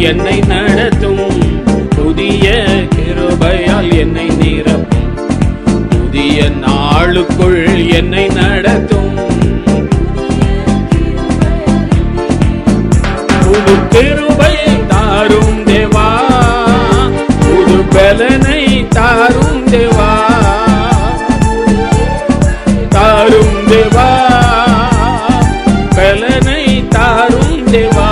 என்னை நடத்தும் புதிய கிருபையால் என்னை நிரப்பும் புதிய நாளுக்குள் என்னை நடத்தும் புது கிருபை தாரும் தேவா புது பலனை தாரும் தேவா தாரும் தேவா பலனை தாரும் தேவா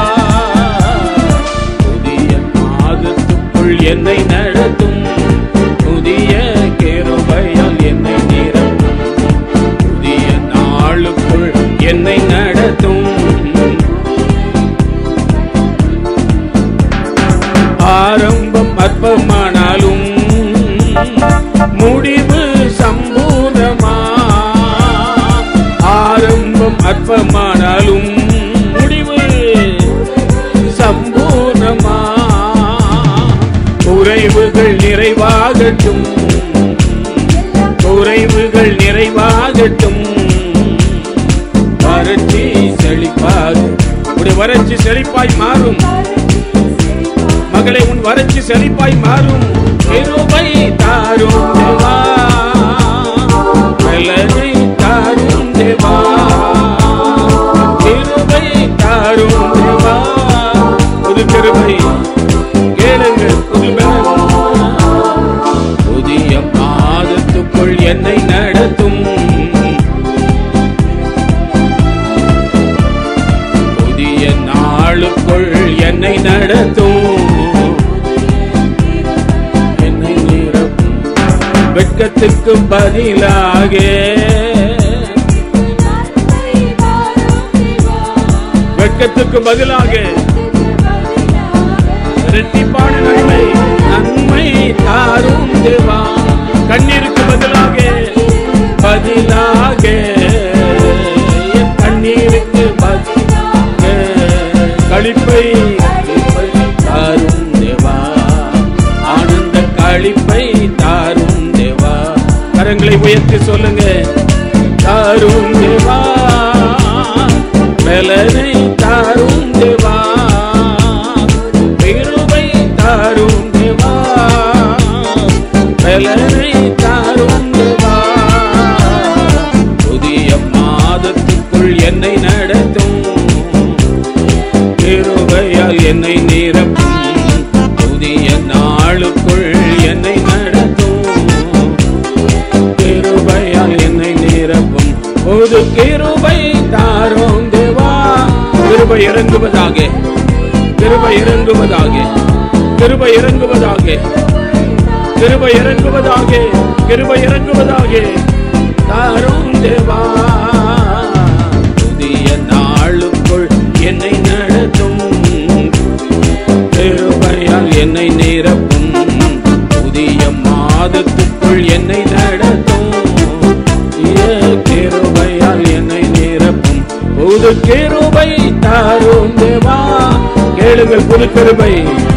புதிய மாதத்துக்குள் என்னை நடத்தும் புதிய கிருபையால் என்னை நிரப்பும் புதிய நாளுக்குள் என்னை நடத்தும் ஆரம்பம் அற்பமானாலும் முடிவு சம்பூர்ணமா ஆரம்பம் அற்பமானாலும் முடிவு சம்பூர்ணமா குறைவுகள் நிறைவாகட்டும் குறைவுகள் நிறைவாகட்டும் வறட்சி செழிப்பாக உடைய வறட்சி செழிப்பாய் மாறும் மகளே உன் வறட்சி செழிப்பாய் மாறும் கிருபை தாரும் தேவா பலனை தாரும் தேவா கிருபை தாரும் தேவா புது கிருபை கேளுங்கள் புது பலன் புதிய மாதத்துக்குள் என்னை நடத்தும் புதிய நாளுக்குள் என்னை நடத்தும் என்னை நிரப்பும் வெட்கத்துக்கு பதிலாக வெட்கத்துக்கு பதிலாக இரட்டிப்பான நன்மை நன்மை தாரும் தேவா கண்ணீருக்கு பதிலாக பதிலாக என் கண்ணீருக்கு பதிலாக களிப்பை தாரும் தேவா ஆனந்த களிப்பை தாரும் தேவா கரங்களை உயர்த்தி சொல்லுங்க தாரும் தேவா பலனை தாரும் தேவா கிருபை தாரும் தேவா பலனை தாரும் தேவா புதிய மாதத்துக்குள் என்னை நடத்தும் கிருபையால் என்னை நிரப்பும் புதிய நாளுக்குள் என்னை நடத்தும் கிருபையால் என்னை நிரப்பும் புது கிருபை தாரும் தேவா கிருபை இறங்குவதாக கிருபை இறங்குவதாக கிருபை இறங்குவதாக கிருபை இறங்குவதாக கிருபை இறங்குவதாக தாரும் தேவா புதிய நாளுக்குள் என்னை நடத்தும் கிருபையால் என்னை நிரப்பும் புதிய மாதத்துக்குள் என்னை நடத்தும் புதிய கிருபையால் என்னை நிரப்பும் புது கிருபை தாரும் தேவா கேளுங்கள் புது கிருபை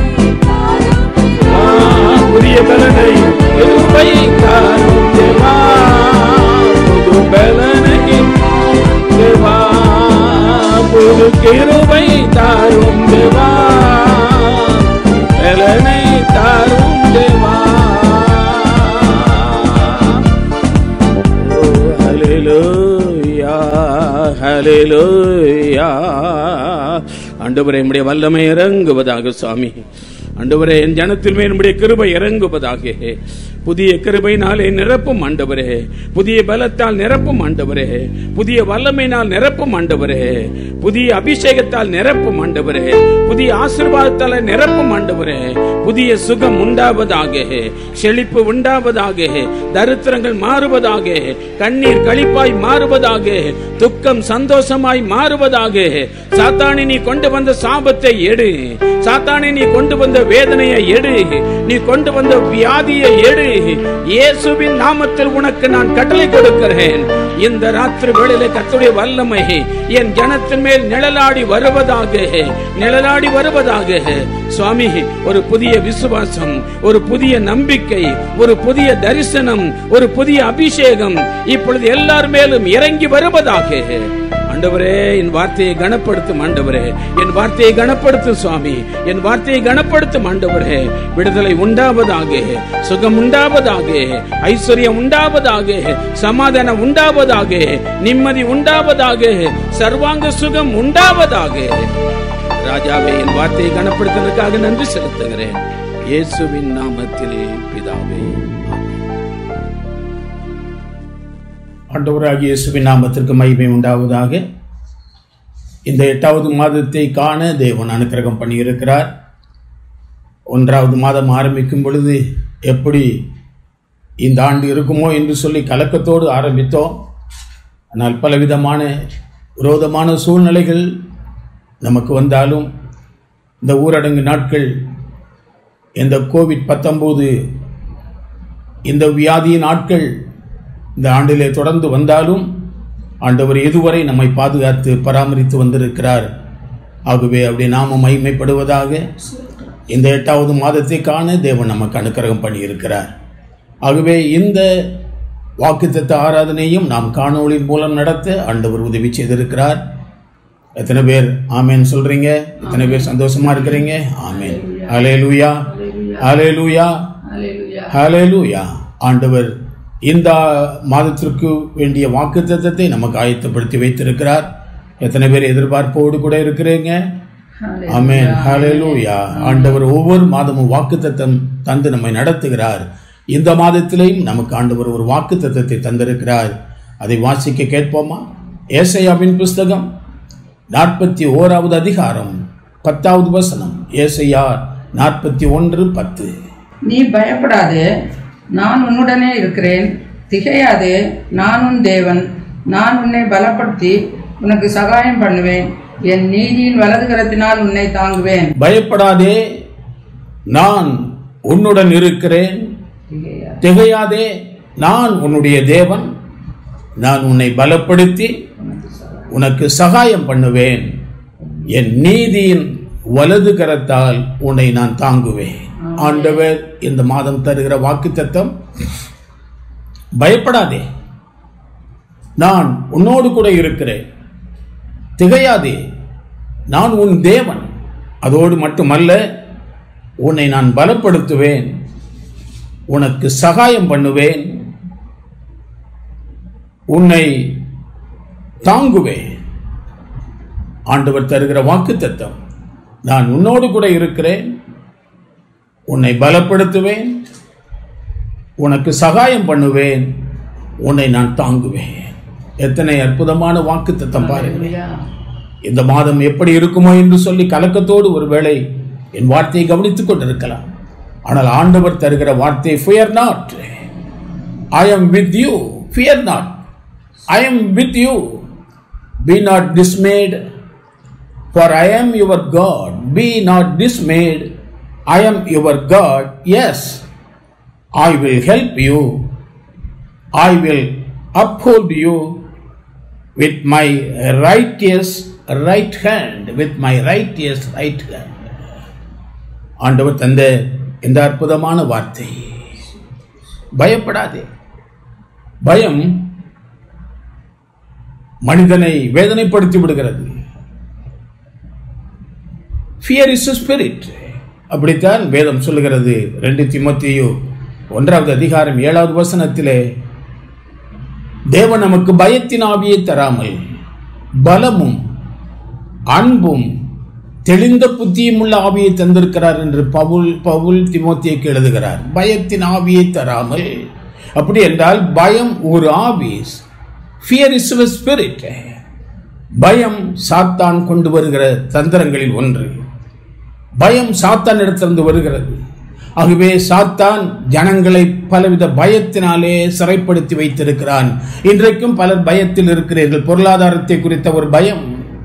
ஆ, புதிய பலனை கிருபை தாரும் தேவா புது பலனை தேவா புது கிருபை தாரும் தேவா பலனை தாரும் தேவா ஓ, ஹalleluya ஹalleluya ஆண்டவரே நம்முடைய வல்லமை இறங்குவதாக சுவாமி ஆண்டவரே என் ஜனத்தில் மேல் நம்முடைய கிருபை இறங்குவதாக புதிய கிருபையினாலே நிரப்பும் ஆண்டவரே புதிய பலத்தால் நிரப்பும் ஆண்டவரே புதிய வல்லமையினால் நிரப்பும் ஆண்டவரே புதிய அபிஷேகத்தால் நிரப்பும் ஆண்டவரே புதிய ஆசீர்வாதத்தால் நிரப்பும் ஆண்டவரே புதிய சுகம் உண்டாவதாக செழிப்பு உண்டாவதாக தரித்திரங்கள் மாறுவதாக கண்ணீர் களிப்பாய் மாறுவதாக துக்கம் சந்தோஷமாய் மாறுவதாக சாத்தானி நீ கொண்டு வந்த சாபத்தை எடு சாத்தானி நீ கொண்டு வந்த வேதனையை எடு நீ கொண்டு வந்த வியாதியை எடு இயேசுவின் நாமத்தில் உனக்கு நான் கட்டளை கொடுக்கிறேன் இந்த ராத்திரி வேளையில கர்த்தருடைய வல்லமை என் ஜனத்தின் மேல் நிழலாடி வருவதாக நிழலாடி வருவதாக சுவாமி ஒரு புதிய விசுவாசம் ஒரு புதிய நம்பிக்கை ஒரு புதிய தரிசனம் ஒரு புதிய அபிஷேகம் இப்பொழுது எல்லார் மேலும் இறங்கி வருவதாக ஆண்டவரே என் வார்த்தையை கனப்படுத்தும் ஆண்டவரே என் வார்த்தையை கனப்படுத்தும் சுவாமி என் வார்த்தையை கனப்படுத்தும் ஆண்டவரே விடுதலை உண்டாவதாக சுகம் உண்டாவதாக ஐஸ்வர்யம் உண்டாவதாக சமாதானம் உண்டாவதாக நிம்மதி உண்டாவதாக சர்வாங்க சுகம் உண்டாவதாக ராஜாவே என் வார்த்தையை கனப்படுத்தினதுக்காக நன்றி செலுத்துகிறேன் இயேசுவின் நாமத்திலே பிதாவே ஆமென். ஆண்டவராகிய இயேசுவின் நாமத்திற்கு மகிமை உண்டாவதாக இந்த எட்டாவது மாதத்தை காண தேவன் அனுக்கிரகம் பண்ணியிருக்கிறார் ஒன்றாவது மாதம் ஆரம்பிக்கும் பொழுது எப்படி இந்த ஆண்டு இருக்குமோ என்று சொல்லி கலக்கத்தோடு ஆரம்பித்தோம் ஆனால் பலவிதமான விரோதமான சூழ்நிலைகள் நமக்கு வந்தாலும் இந்த ஊரடங்கு நாட்கள் இந்த கோவிட் பத்தொம்போது இந்த வியாதியின் நாட்கள் இந்த ஆண்டிலே தொடர்ந்து வந்தாலும் ஆண்டவர் இதுவரை நம்மை பாதுகாத்து பராமரித்து வந்திருக்கிறார் ஆகவே அப்படி நாம மகிமைப்படுவதாக இந்த எட்டாவது மாதத்தை காண தேவன் நமக்கு அனுக்கிரகம் பண்ணியிருக்கிறார் ஆகவே இந்த வாக்குத்தத்த ஆராதனையும் நாம் காணொளியின் மூலம் நடத்த ஆண்டவர் உதவி செய்திருக்கிறார் எத்தனை பேர் ஆமேன் சொல்றீங்க எத்தனை பேர் சந்தோஷமா இருக்கிறீங்க ஆமேன் ஹalleluya ஹalleluya ஹalleluya ஆண்டவர் இந்த மாதத்திற்கு வேண்டிய வாக்குத்தத்தத்தை நமக்கு ஆயத்தப்படுத்தி வைத்திருக்கிறார் எத்தனை பேர் எதிர்பார்ப்போடு கூட இருக்கிறீங்க ஆமென் ஹalleluya ஆண்டவர் ஒவ்வொரு மாதமும் வாக்குத்தத்தம் தந்து நம்மை நடத்துகிறார் இந்த மாதத்திலேயும் நமக்கு ஆண்டவர் ஒரு வாக்குத்தத்தத்தை தந்திருக்கிறார் அதை வாசிக்க கேட்போமா ஏசையாவின் புஸ்தகம் நாற்பத்தி ஓராவது அதிகாரம் பத்தாவது வசனம் ஏசையா நாற்பத்தி ஒன்று பத்து நீ பயப்படாதே நான் உன்னுடனே இருக்கிறேன் திகையாதே நான் உன் தேவன் நான் உன்னை பலப்படுத்தி உனக்கு சகாயம் பண்ணுவேன் என் நீதியின் வலது கரத்தினால் உன்னை தாங்குவேன் பயப்படாதே நான் உன்னுடன் இருக்கிறேன் திகையாதே. திகையாதே நான் உன்னுடைய தேவன் நான் உன்னை பலப்படுத்தி உனக்கு சகாயம் பண்ணுவேன் என் நீதியின் வலது கரத்தால் உன்னை நான் தாங்குவேன் ஆண்டவர் இந்த மாதம் தருகிற வாக்குத்தத்தம் பயப்படாதே நான் உன்னோடு கூட இருக்கிறேன் திகையாதே நான் உன் தேவன் அதோடு மட்டுமல்ல உன்னை நான் பலப்படுத்துவேன் உனக்கு சகாயம் பண்ணுவேன் உன்னை தாங்குவேன் ஆண்டவர் தருகிற வாக்குத்தத்தம் நான் உன்னோடு கூட இருக்கிறேன் உன்னை பலப்படுத்துவேன் உனக்கு சகாயம் பண்ணுவேன் உன்னை நான் தாங்குவேன் எத்தனை அற்புதமான வாக்குத்தத்தம் பாருங்கள் இந்த மாதம் எப்படி இருக்குமோ என்று சொல்லி கலக்கத்தோடு ஒருவேளை என் வார்த்தையை கவனித்துக் கொண்டிருக்கலாம் ஆனால் ஆண்டவர் தருகிற வார்த்தை fear not I am with you fear not I am with you be not dismayed for I am your God. Be not dismayed. I am your God. Yes, I will help you. I will uphold you with my righteous right hand. With my righteous right hand. ஆண்டவர் தந்த இந்த அற்புதமான வார்த்தை பயப்படாதே பயம் மனிதனை வேதனைப்படுத்தி விடுகிறது fear is spirit அப்படித்தான் வேதம் சொல்லுகிறது ரெண்டு திமோத்தேயு ஒன்றாவது அதிகாரம் ஏழாவது வசனத்திலே தேவன் நமக்கு பயத்தின் ஆவியை தராமல் பலமும் அன்பும் தெளிந்த புத்தியும் உள்ள ஆவியை தந்திருக்கிறார் என்று பவுல் பவுல் திமோத்தியக்கு எழுதுகிறார் பயத்தின் ஆவியை தராமல் அப்படி என்றால் பயம் ஒரு ஆவி ஃபியர் இஸ் ஸ்பிரிட் பயம் சாத்தான் கொண்டு வருகிற தந்திரங்களில் ஒன்று பயம் சாத்தான் இடத்திலிருந்து வருகிறது ஆகவே சாத்தான் ஜனங்களை பலவித பயத்தினாலே சிறைப்படுத்தி வைத்திருக்கிறான் இன்றைக்கும் பலர் பயத்தில் இருக்கிறீர்கள் பொருளாதாரத்தை குறித்த ஒரு பயம்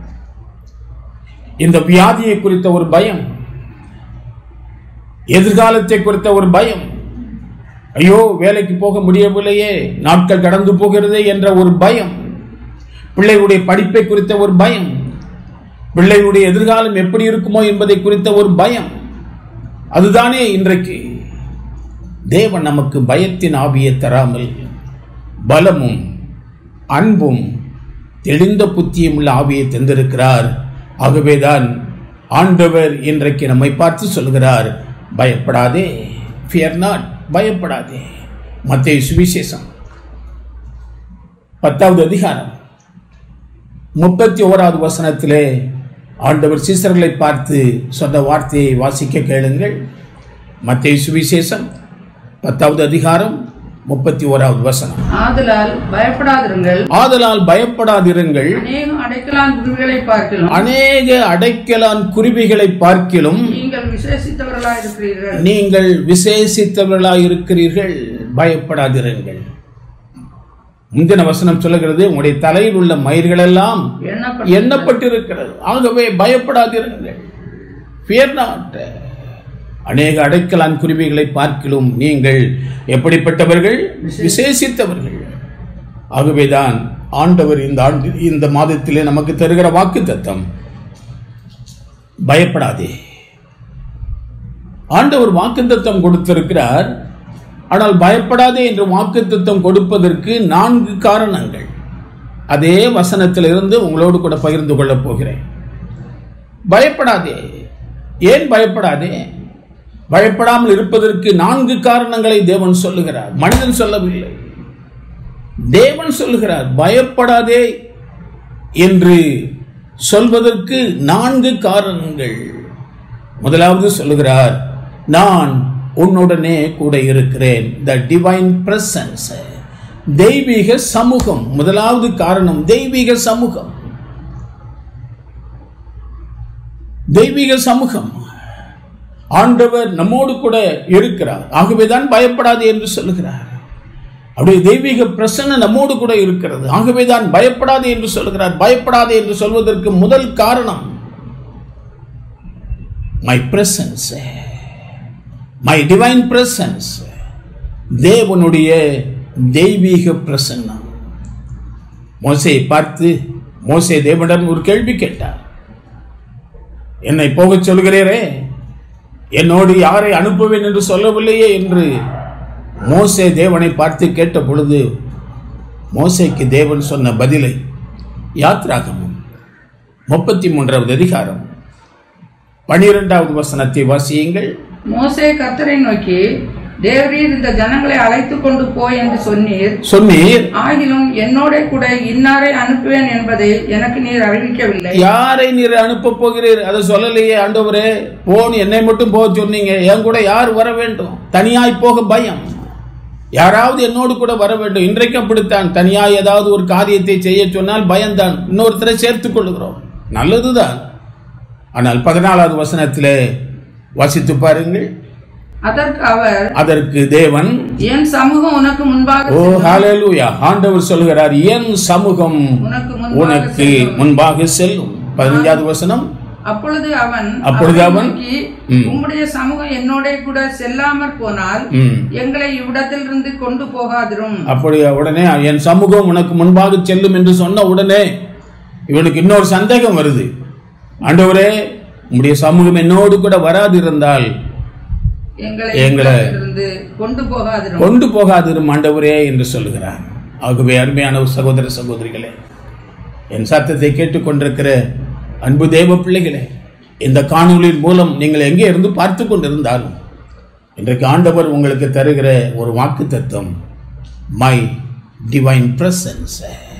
இந்த வியாதியை குறித்த ஒரு பயம் எதிர்காலத்தை குறித்த ஒரு பயம் ஐயோ வேலைக்கு போக முடியவில்லையே நாட்கள் கடந்து போகிறதே என்ற ஒரு பயம் பிள்ளைகளுடைய படிப்பை குறித்த ஒரு பயம் பிள்ளைகளுடைய எதிர்காலம் எப்படி இருக்குமோ என்பதை குறித்த ஒரு பயம் அதுதானே இன்றைக்கு தேவன் நமக்கு பயத்தின் ஆவியை தராமல் பலமும் அன்பும் தெளிந்த புத்தியும் உள்ள ஆவியை தந்திருக்கிறார் ஆகவேதான் ஆண்டவர் இன்றைக்கு நம்மை பார்த்து சொல்கிறார் பயப்படாதே ஃபியர் நாட் பயப்படாதே மத்திய சுவிசேஷம் பத்தாவது அதிகாரம் முப்பத்தி ஓராவது வசனத்திலே ஆண்டவர் சீசர்களை பார்த்து சொன்ன வார்த்தையை வாசிக்க கேளுங்கள் மத்திய சுவிசேஷம் பத்தாவது அதிகாரம் முப்பத்தி ஓராவது வசனம் ஆதலால் பயப்படாதிருங்கள் ஆதலால் பயப்படாதிருங்கள் அநேகம் அடைக்கலான் குருவிகளை பார்க்கலாம் அநேக அடைக்கலான் குருவிகளை பார்க்கிலும் நீங்கள் விசேஷித்தவர்களாய் இருக்கிறீர்கள் நீங்கள் விசேஷித்தவர்களாய் இருக்கிறீர்கள் பயப்படாதிருங்கள் முந்தின வசனம் சொல்லுகிறது உங்களுடைய தலையில் உள்ள மயிர்களெல்லாம் எண்ணப்பட்ட எண்ணப்பட்டிருக்கிறது ஆகவே பயப்படாதிருங்கள் fear not அநேக அடைக்கலான் குருவிகளை பார்க்கிலும் நீங்கள் எப்படிப்பட்டவர்கள் விசேஷித்தவர்கள் ஆகவேதான் ஆண்டவர் இந்த ஆண்டு இந்த மாதத்திலே நமக்கு தருகிற வாக்கு தத்தம் பயப்படாதே ஆண்டவர் வாக்குத்தத்தம் கொடுத்திருக்கிறார் ஆனால் பயப்படாதே என்று வாக்குத்தத்தம் கொடுப்பதற்கு நான்கு காரணங்கள் அதே வசனத்திலிருந்து உங்களோடு கூட பகிர்ந்து கொள்ளப் போகிறேன் பயப்படாதே ஏன் பயப்படாதே பயப்படாமல் இருப்பதற்கு நான்கு காரணங்களை தேவன் சொல்லுகிறார் மனிதன் சொல்லவில்லை தேவன் சொல்லுகிறார் பயப்படாதே என்று சொல்வதற்கு நான்கு காரணங்கள் முதலாவது சொல்லுகிறார் நான் உன்னுடனே கூட இருக்கிறேன் த டிவைன் பிரசன்ஸ் தெய்வீக சமூகம் முதலாவது காரணம் தெய்வீக சமூகம் தெய்வீக சமூகம் ஆண்டவர் நம்மோடு கூட இருக்கிறார் ஆகவேதான் பயப்படாது என்று சொல்லுகிறார் அப்படியே தெய்வீக பிரசன்ன நம்மோடு கூட இருக்கிறது ஆகவேதான் பயப்படாது என்று சொல்லுகிறார் பயப்படாது என்று சொல்வதற்கு முதல் காரணம் my presence my divine presence தேவனுடைய தெய்வீக பிரசன்னம் மோசையை பார்த்து மோசே தேவனிடம் ஒரு கேள்வி கேட்டார் என்னை போகச் சொல்கிறீரே என்னோடு யாரை அனுப்புவேன் என்று சொல்லவில்லையே என்று மோசே தேவனை பார்த்து கேட்ட பொழுது மோசேக்கு தேவன் சொன்ன பதிலை யாத்ராகமும் முப்பத்தி மூன்றாவது அதிகாரம் பனிரெண்டாவது வசனத்தை வாசியுங்கள் மோசே கர்த்தரை நோக்கி தேவரீர் இந்த ஜனங்களை அழைத்து கொண்டு போய் என்று சொன்னீர் சொன்னீர் ஆகிலும் என்னோட கூட இன்னாரை அனுப்புவேன் என்பதை எனக்கு நீர் அறிவிக்கவில்லை யாரை நீர் அனுப்ப போகிறீர் அதை சொல்லலையே ஆண்டவரே போன் என்னை மட்டும் போக சொன்னீங்க என் கூட யார் வர வேண்டும் தனியாய் போக பயம் யாராவது என்னோடு கூட வர வேண்டும் இன்றைக்கு அப்படித்தான் தனியாய் ஏதாவது ஒரு காரியத்தை செய்ய சொன்னால் பயம்தான் இன்னொருத்தரை சேர்த்துக் கொள்கிறோம் நல்லதுதான் ஆனால் பதினாலாவது வசனத்திலே வாசித்து பாருங்கள் அதற்கு அவர் அதற்கு தேவன் என் சமூகம் உனக்கு முன்பாக ஓ ஹalleluya ஆண்டவர் சொல்கிறார் என் சமூகம் உனக்கு முன்பாக உனக்கு முன்பாக செல்லும் பதினஞ்சாவது வசனம் அப்பொழுது அவன் அப்பொழுது அவரை அவன், நோக்கி, ம். உம்முடைய சமூகம் என்னோட கூட செல்லாமற் போனால் ம் எங்களை இவ்விடத்திலிருந்து கொண்டு போகாதிரும் அப்படி உடனே என் சமூகம் உனக்கு முன்பாக செல்லும் என்று சொன்ன உடனே இவனுக்கு இன்னொரு சந்தேகம் வருது ஆண்டவரே உம்முடைய சமூகம் என்னோடு கூட வராது இருந்தால் எங்களை எங்களை இவ்விடத்திலிருந்து கொண்டு போகாதிரும் கொண்டு போகாதிரும் ஆண்டவரே என்று சொல்லுகிறார் ஆகவே அருமையான சகோதர சகோதரிகளே என் சத்தத்தை கேட்டுக்கொண்டிருக்கிற அன்பு தேவ பிள்ளைகளே இந்த காணொளியின் மூலம் நீங்கள் எங்கே இருந்து பார்த்து கொண்டிருந்தாலும் இன்றைக்கு ஆண்டவர் உங்களுக்கு தருகிற ஒரு வாக்கு தத்துவம் மை டிவைன் பிரசன்ஸ்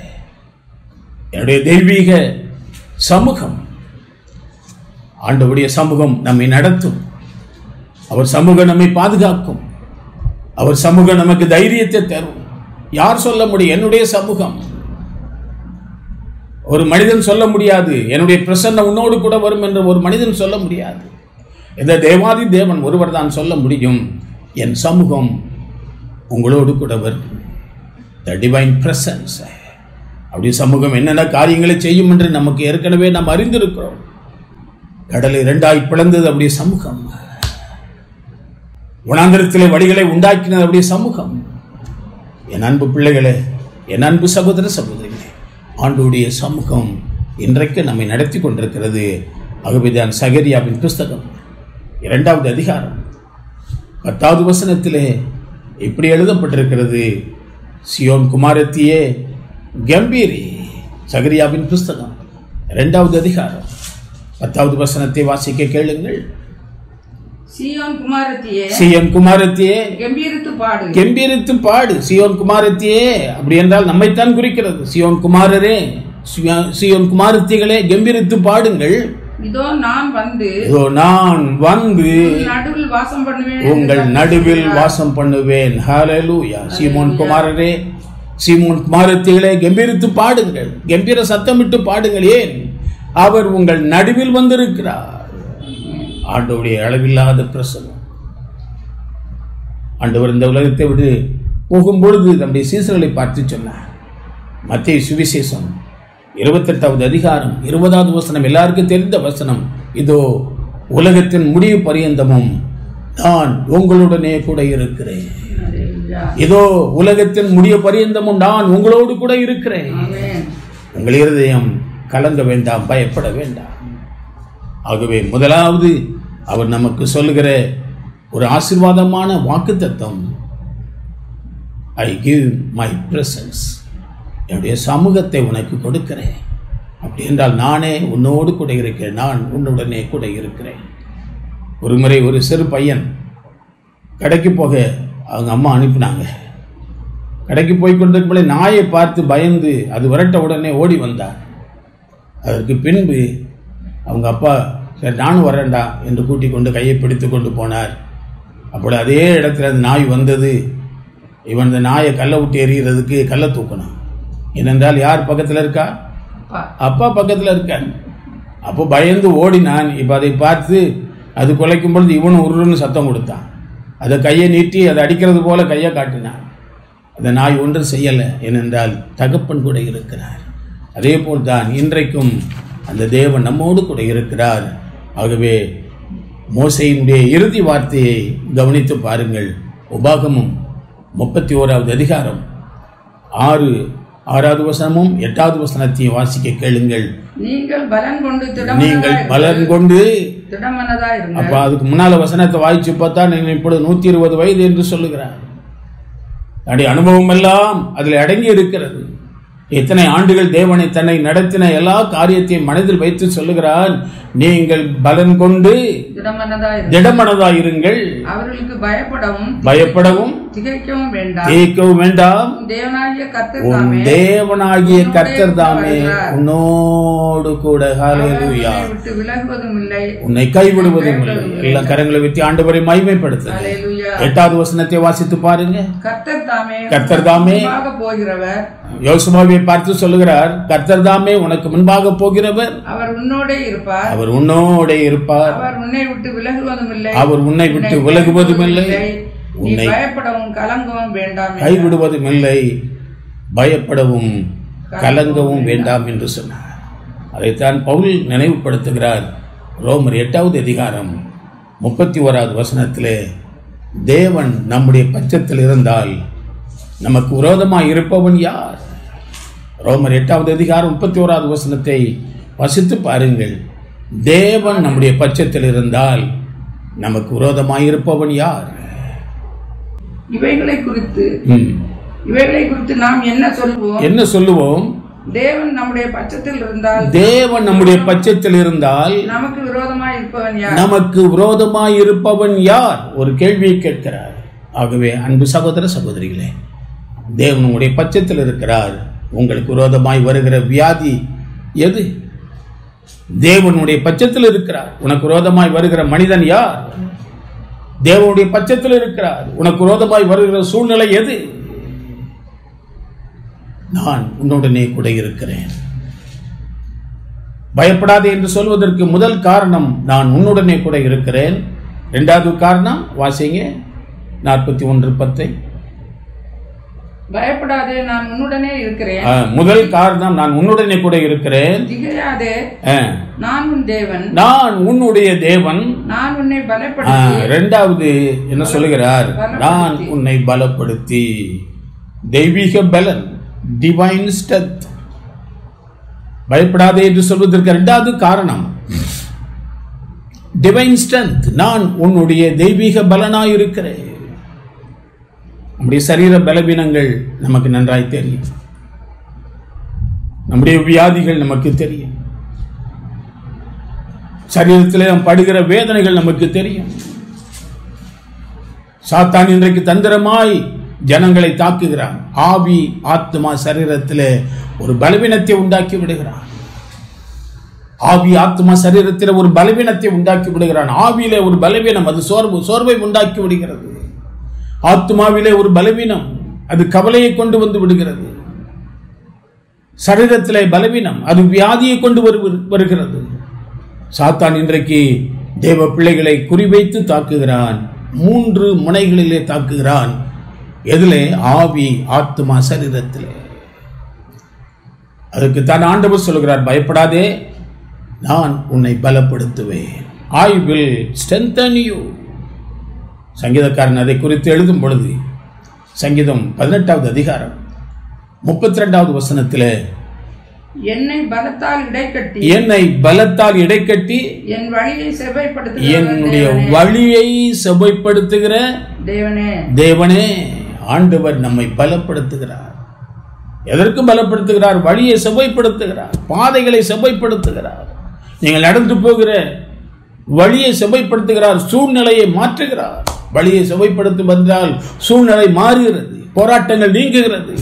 என்னுடைய தெய்வீக சமூகம் ஆண்டவருடைய சமூகம் நம்மை நடத்தும் அவர் சமூகம் நம்மை பாதுகாக்கும் அவர் சமூகம் நமக்கு தைரியத்தை தரும் யார் சொல்ல முடியும் என்னுடைய சமூகம் ஒரு மனிதன் சொல்ல முடியாது என்னுடைய பிரசன்ன உன்னோடு கூட வரும் என்று ஒரு மனிதன் சொல்ல முடியாது இந்த தேவாதி தேவன் ஒருவர் தான் சொல்ல முடியும் என் சமூகம் உங்களோடு கூட வரும் த டிவைன் பிரசன்ஸ் அப்படி சமூகம் என்னென்ன காரியங்களை செய்யும் என்று நமக்கு ஏற்கனவே நாம் அறிந்திருக்கிறோம் கடலை இரண்டாய் பிளந்தது அப்படியே சமூகம் உணாந்திரத்திலே வழிகளை உண்டாக்கினது அப்படியே சமூகம் என் அன்பு பிள்ளைகளே என் அன்பு சகோதர சகோதரிகளே ஆண்டுடைய சமூகம் இன்றைக்கு நம்மை நடத்தி கொண்டிருக்கிறது ஆகவேதான் சகரியாவின் புஸ்தகம் இரண்டாவது அதிகாரம் பத்தாவது வசனத்திலே இப்படி எழுதப்பட்டிருக்கிறது சியோன் குமாரத்தியே கம்பீரி சகரியாவின் புஸ்தகம் இரண்டாவது அதிகாரம் பத்தாவது வசனத்தை வாசிக்க கேளுங்கள் சீயோன் குமாரத்தியே சியோன் குமாரத்தியே கம்பீரித்து பாடு கெம்பீரித்து பாடு சியோன் குமாரத்தியே அப்படி என்றால் நம்மைத்தான் குறிக்கிறது சியோன் குமாரரே சியா- சியோன் குமாரத்திகளே கெம்பீரித்து பாடுங்கள் இதோ நான் வந்து இதோ நான் வந்து உன் நடுவில் வாசம் பண்ணுவேன் உங்கள் நடுவில் வாசம் பண்ணுவேன் ஹalleluya சீமோன் குமாரரே சீமோன் குமாரத்திகளே கம்பீரித்து பாடுங்கள் கம்பீர சத்தமிட்டு பாடுங்கள் ஏன் அவர் உங்கள் நடுவில் வந்திருக்கிறார் ஆண்டவருடைய அளவில்லாத பிரசனம் ஆண்டவர் இந்த உலகத்தை விட்டு போகும்பொழுது நம்முடைய சீசர்களை பார்த்து சொன்னார் மத்திய சுவிசேஷம் இருபத்தெட்டாவது அதிகாரம் இருபதாவது வசனம் எல்லாருக்கும் தெரிந்த வசனம் இதோ உலகத்தின் முடிவு பரியந்தமும் நான் உங்களுடனே கூட இருக்கிறேன் அல்லேலூயா. இதோ உலகத்தின் முடிய பரியந்தமும் நான் உங்களோடு கூட இருக்கிறேன் ஆமென். உங்கள் இருதயம் கலங்க வேண்டாம் பயப்பட வேண்டாம் ஆகவே முதலாவது அவர் நமக்கு சொல்லுகிற ஒரு ஆசீர்வாதமான வாக்குத்தத்தம் ஐ கிவ் மை பிரசன்ஸ் என்னுடைய சமூகத்தை உனக்கு கொடுக்கிறேன் அப்படி என்றால் நானே உன்னோடு கூட இருக்கிறேன் நான் உன்னுடனே கூட இருக்கிறேன் ஒரு முறை ஒரு சிறு பையன் கடைக்கு போக அவங்க அம்மா அனுப்பினாங்க கடைக்கு போய் கொண்டிருக்கும் நாயை பார்த்து பயந்து அது விரட்ட உடனே ஓடி வந்தார் அதற்கு பின்பு அவங்க அப்பா சரி நானும் வரேன்டா என்று கூட்டிக் கொண்டு கையை பிடித்து கொண்டு போனார் அப்பொழுது அதே இடத்துல அந்த நாய் வந்தது இவன் இந்த நாயை கல்லை விட்டு எறிகிறதுக்கு கல்லை தூக்கணும் ஏனென்றால் யார் பக்கத்தில் இருக்கா அப்பா அப்பா பக்கத்தில் இருக்கான் அப்போ பயந்து ஓடினான் இப்போ அதை பார்த்து அது குலைக்கும் பொழுது இவனும் உருன்னு சத்தம் கொடுத்தான் அதை கையை நீட்டி அதை அடிக்கிறது போல கையை காட்டினான் அந்த நாய் ஒன்றும் செய்யலை ஏனென்றால் தகப்பன் கூட இருக்கிறார் அதே போல் தான் இன்றைக்கும் அந்த தேவன் நம்மோடு கூட இருக்கிறார் ஆகவே மோசையினுடைய இறுதி வார்த்தையை கவனித்து பாருங்கள் உபாகமும் முப்பத்தி ஓராவது அதிகாரம் ஆறு ஆறாவது வசனமும் எட்டாவது வசனத்தையும் வாசிக்க கேளுங்கள் நீங்கள் பலன் கொண்டு நீங்கள் திடமனதா பலன் கொண்டு திடமனதா இருங்க அப்ப அதுக்கு முன்னால வசனத்தை வாய்ச்சு பார்த்தா நீங்கள் இப்பொழுது நூத்தி இருபது வயது என்று சொல்லுகிறார் தன்னுடைய அனுபவம் எல்லாம் அதில் அடங்கி இருக்கிறது எத்தனை ஆண்டுகள் தேவனை தன்னை நடத்தின எல்லா காரியத்தையும் மனதில் வைத்து சொல்லுகிறான் நீங்கள் பலன் கொண்டு திடமனதா இருங்க திடமனதாயிருங்கள் அவர்களுக்கு பயப்படவும் பயப்படவும் திகைக்கவும் வேண்டாம் தேய்க்கவும் வேண்டாம் உன் தேவனாகிய கர்த்தர் உன் தாமே தேவனாகிய உன்னோடே கர்த்தர் தாமே வருகிறார். உன்னோடு கூட ஹalleluya உன்னை விட்டு விலகுவதும் இல்லை உன்னை கைவிடுவதும் இல்லை எல்லாம் கரங்களை வைத்து ஆண்டவரை மகிமைப்படுத்து அல்லேலூயா எட்டாவது வசனத்தை வாசித்து பாருங்க கர்த்தர் தாமே கர்த்தர் தாமே முன்பாக போகிறவர் யோசுவாவை பார்த்து சொல்லுகிறார் கர்த்தர் தாமே உனக்கு முன்பாக போகிறவர் அவர் உன்னோடே இருப்பார் அவர் உன்னோட இருப்பார் அவர் உன்னை விட்டு விலகுவதும் இல்லை அவர் உன்னை விட்டு விலகுவதும் இல்லை நீ பயப்படவும் கலங்கவும் வேண்டாம் கைவிடுவதும் இல்லை பயப்படவும் கலங்கவும் வேண்டாம் என்று சொன்னார் அதைத்தான் பவுல் நினைவுபடுத்துகிறார் ரோமர் எட்டாவது அதிகாரம் முப்பத்தி ஓராவது வசனத்திலே தேவன் நம்முடைய பட்சத்தில் இருந்தால் நமக்கு விரோதமாய் இருப்பவன் யார் ரோமர் எட்டாவது அதிகாரம் முப்பத்தி ஓராவது வசனத்தை வசித்து பாருங்கள் தேவன் நம்முடைய பட்சத்தில் இருந்தால் நமக்கு விரோதமாய் இருப்பவன் யார் இவைகளை குறித்து ம். இவைகளை குறித்து நாம் என்ன சொல்வோம் என்ன சொல்லுவோம் தேவன் நம்முடைய பட்சத்தில் இருந்தால் தேவன் நம்முடைய பட்சத்தில் இருந்தால் நமக்கு விரோதமாய் இருப்பவன் யார் நமக்கு விரோதமாய் இருப்பவன் யார் ஒரு கேள்வியை கேட்கிறார் ஆகவே அன்பு சகோதர சகோதரிகளே தேவன் உங்களுடைய பட்சத்தில் இருக்கிறார் உங்களுக்கு விரோதமாய் வருகிற வியாதி எது தேவனுடைய பட்சத்தில் இருக்கிறார் உனக்கு விரோதமாய் வருகிற மனிதன் யார் தேவனுடைய பட்சத்தில் இருக்கிறார் உனக்கு விரோதமாய் வருகிற சூழ்நிலை எது நான் உன்னுடனே கூட இருக்கிறேன் பயப்படாதே என்று சொல்வதற்கு முதல் காரணம் நான் உன்னுடனே கூட இருக்கிறேன் இரண்டாவது காரணம் வாசிங்க நாற்பத்தி ஒன்று பத்தை பயப்படாதே நான் உன்னுடனே இருக்கிறேன் ஆ, முதல் காரணம் நான் உன்னுடனே கூட இருக்கிறேன் திகையாதே ஆ, நான் உன் தேவன் நான் உன்னுடைய தேவன் நான் உன்னை ஆ, பலப்படுத்தி இரண்டாவது என்ன சொல்லுகிறார் நான் உன்னை பலப்படுத்தி தெய்வீக பலன் டிவைன் ஸ்ட்ரென்த் பயப்படாதே என்று சொல்வதற்கு இரண்டாவது காரணம் டிவைன் ஸ்ட்ரென்த் நான் உன்னுடைய தெய்வீக பலனாய் இருக்கிறேன் நம்முடைய சரீர பலவீனங்கள் நமக்கு நன்றாய் தெரியும் நம்முடைய வியாதிகள் நமக்கு தெரியும் சரீரத்திலே நாம் படுகிற வேதனைகள் நமக்கு தெரியும் சாத்தான் இன்றைக்கு தந்திரமாய் ஜனங்களை தாக்குகிறான் ஆவி ஆத்மா சரீரத்திலே ஒரு பலவீனத்தை உண்டாக்கி விடுகிறான் ஆவி ஆத்மா சரீரத்தில் ஒரு பலவீனத்தை உண்டாக்கி விடுகிறான் ஆவியிலே ஒரு பலவீனம் அது சோர்வு சோர்வை உண்டாக்கி விடுகிறது ஆத்மாவிலே ஒரு பலவீனம் அது கவலையை கொண்டு வந்து விடுகிறது சரீரத்திலே பலவீனம் அது வியாதியை கொண்டு வரு- வருகிறது சாத்தான் இன்றைக்கு தேவ பிள்ளைகளை குறிவைத்து தாக்குகிறான் மூன்று முனைகளிலே தாக்குகிறான் எதிலே ஆவி ஆத்மா சரீரத்திலே அதுக்கு தான் ஆண்டவர் சொல்கிறார் பயப்படாதே நான் உன்னை பலப்படுத்துவேன் ஐ வில் strengthen you சங்கீதக்காரன் அதை குறித்து எழுதும் பொழுது சங்கீதம் பதினெட்டாவது அதிகாரம் முப்பத்தி ரெண்டாவது வசனத்தில் என்னை பலத்தால் இடைக்கட்டி என்னை பலத்தால் இடைக்கட்டி என் வழியை செவ்வைப்படுத்துகிற என்னுடைய தேவனே. வழியை செவ்வைப்படுத்துகிற தேவனே தேவனே ஆண்டவர் நம்மை பலப்படுத்துகிறார் எதற்கு பலப்படுத்துகிறார் வழியை செவ்வைப்படுத்துகிறார் பாதைகளை செவ்வைப்படுத்துகிறார் நீங்கள் நடந்து போகிற வழியை செவ்வைப்படுத்துகிறார் சூழ்நிலையை மாற்றுகிறார் வழியை செவ்வைப்படுத்தும் வந்தால் சூழ்நிலை மாறுகிறது போராட்டங்கள் நீங்குகிறது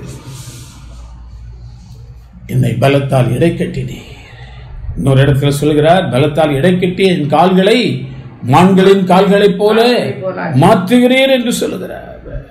என்னை பலத்தால் இடைக்கட்டினீர் இன்னொரு இடத்துல சொல்கிறார் பலத்தால் இடைக்கட்டி என் கால்களை மான்களின் கால்களைப் போல மாற்றுகிறீர் என்று சொல்லுகிறார்